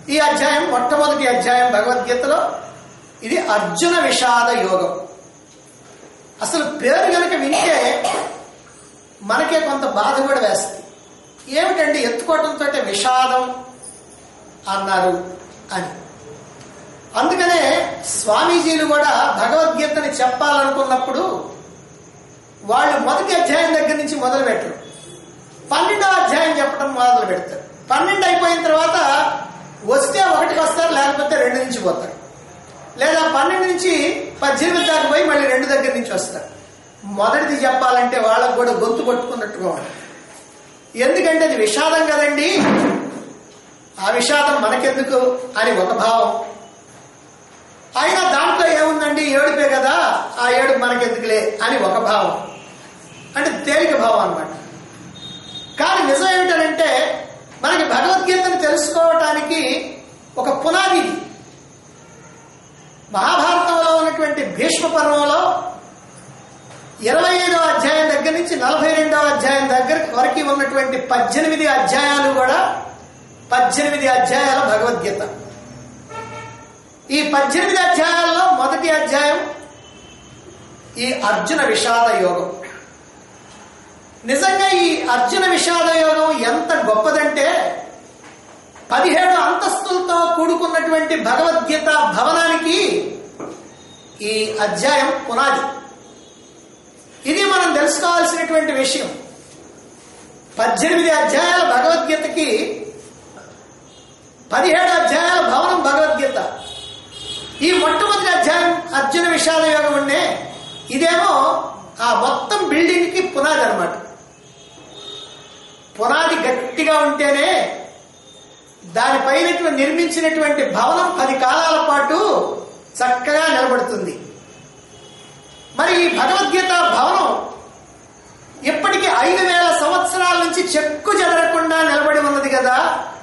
ఈ అధ్యాయం మొట్టమొదటి అధ్యాయం భగవద్గీతలో ఇది అర్జున విషాద యోగం అసలు పేరు కనుక వింటే మనకే కొంత బాధ కూడా వేస్తుంది ఏమిటండి ఎత్తుకోవడంతో విషాదం అన్నారు అని అందుకనే స్వామీజీలు కూడా భగవద్గీతని చెప్పాలనుకున్నప్పుడు వాళ్ళు మొదటి అధ్యాయం దగ్గర నుంచి మొదలు పెట్టరు పన్నెండో అధ్యాయం చెప్పడం మొదలు పెడతారు పన్నెండు అయిపోయిన తర్వాత వస్తే ఒకటికి వస్తారు లేకపోతే రెండు నుంచి పోతారు లేదా పన్నెండు నుంచి పద్దెనిమిది దాకా పోయి మళ్ళీ రెండు దగ్గర నుంచి వస్తారు మొదటిది చెప్పాలంటే వాళ్ళకు కూడా గొంతు పట్టుకున్నట్టుగా ఉంటుంది ఎందుకంటే అది విషాదం కదండి ఆ విషాదం మనకెందుకు అని ఒక భావం అయినా దాంట్లో ఏముందండి ఏడుపే కదా ఆ ఏడుపు మనకెందుకులే అని ఒక భావం అంటే తేలిక భావం అన్నమాట కానీ నిజం ఏమిటంటే మనకి భగవద్గీతను తెలుసుకోవటానికి ఒక పునాది ఇది. మహాభారతంలో ఉన్నటువంటి భీష్మ పర్వంలో ఇరవై ఐదవ అధ్యాయం దగ్గర నుంచి నలభై రెండవ అధ్యాయం దగ్గర వరకు ఉన్నటువంటి పద్దెనిమిది అధ్యాయాలు కూడా పద్దెనిమిది అధ్యాయాల భగవద్గీత ఈ పద్దెనిమిది అధ్యాయాల్లో మొదటి అధ్యాయం ఈ అర్జున విషాద యోగం నిజంగా ఈ అర్జున విషాద యోగం ఎంత గొప్పదంటే పదిహేడు అంతస్తులతో కూడుకున్నటువంటి భగవద్గీత భవనానికి ఈ అధ్యాయం పునాది ఇది మనం తెలుసుకోవాల్సినటువంటి విషయం పద్దెనిమిది అధ్యాయాల భగవద్గీతకి పదిహేడు అధ్యాయాల భవనం భగవద్గీత ఈ మొట్టమొదటి అధ్యాయం అర్జున విషాద యోగం ఉండే ఇదేమో ఆ మొత్తం బిల్డింగ్ కి పునాది అనమాట పునాది గట్టిగా ఉంటేనే దానిపైన నిర్మించినటువంటి భవనం పది కాలాల పాటు చక్కగా నిలబడుతుంది మరి ఈ భగవద్గీత భవనం ఇప్పటికి ఐదు వేల సంవత్సరాల నుంచి చెక్కు చెదరకుండా నిలబడి ఉన్నది కదా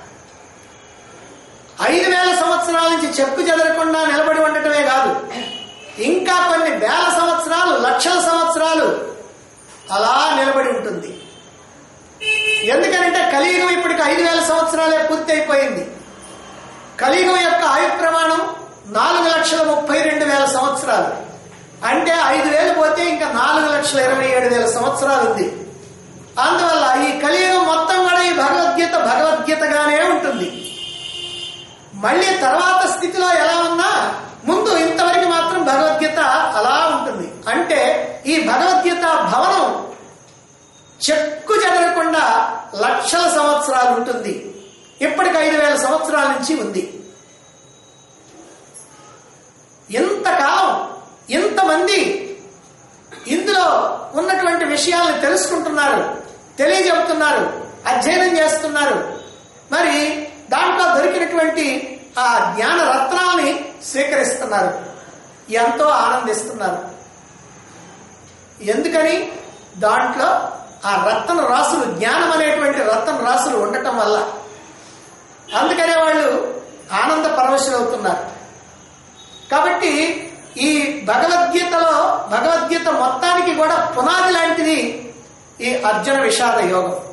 ఐదు వేల సంవత్సరాల నుంచి చెక్కు చెదరకుండా నిలబడి ఉండటమే కాదు ఇంకా కొన్ని వేల సంవత్సరాలు లక్షల సంవత్సరాలు అలా నిలబడి ఉంటుంది ఎందుకనంటే కలియుగం ఇప్పటికి ఐదు వేల సంవత్సరాలే పూర్తి అయిపోయింది కలియుగం యొక్క ఆయు ప్రమాణం నాలుగు లక్షల ముప్పై రెండు వేల సంవత్సరాలు అంటే ఐదు వేలు పోతే ఇంకా నాలుగు లక్షల ఇరవై ఏడు వేల సంవత్సరాలు ఉంది అందువల్ల ఈ కలియుగం మొత్తం కూడా ఈ భగవద్గీత భగవద్గీతగానే ఉంటుంది మళ్ళీ తర్వాత స్థితిలో ఎలా ఉన్నా ముందు ఇంతవరకు మాత్రం భగవద్గీత అలా ఉంటుంది అంటే ఈ భగవద్గీత భవనం చెక్కు చెదరకుండా లక్షల సంవత్సరాలు ఉంటుంది ఇప్పటికి ఐదు వేల సంవత్సరాల నుంచి ఉంది ఇంతకాలం ఇంతమంది ఇందులో ఉన్నటువంటి విషయాలను తెలుసుకుంటున్నారు తెలియజెబుతున్నారు అధ్యయనం చేస్తున్నారు మరి దాంట్లో దొరికినటువంటి ఆ జ్ఞాన రత్నాలని స్వీకరిస్తున్నారు ఎంతో ఆనందిస్తున్నారు ఎందుకని దాంట్లో ఆ రత్న రాసులు జ్ఞానం అనేటువంటి రత్న రాసులు ఉండటం వల్ల అందుకనే వాళ్ళు ఆనంద పరవశులవుతున్నారు కాబట్టి ఈ భగవద్గీతలో భగవద్గీత మొత్తానికి కూడా పునాది లాంటిది ఈ అర్జున విషాద యోగం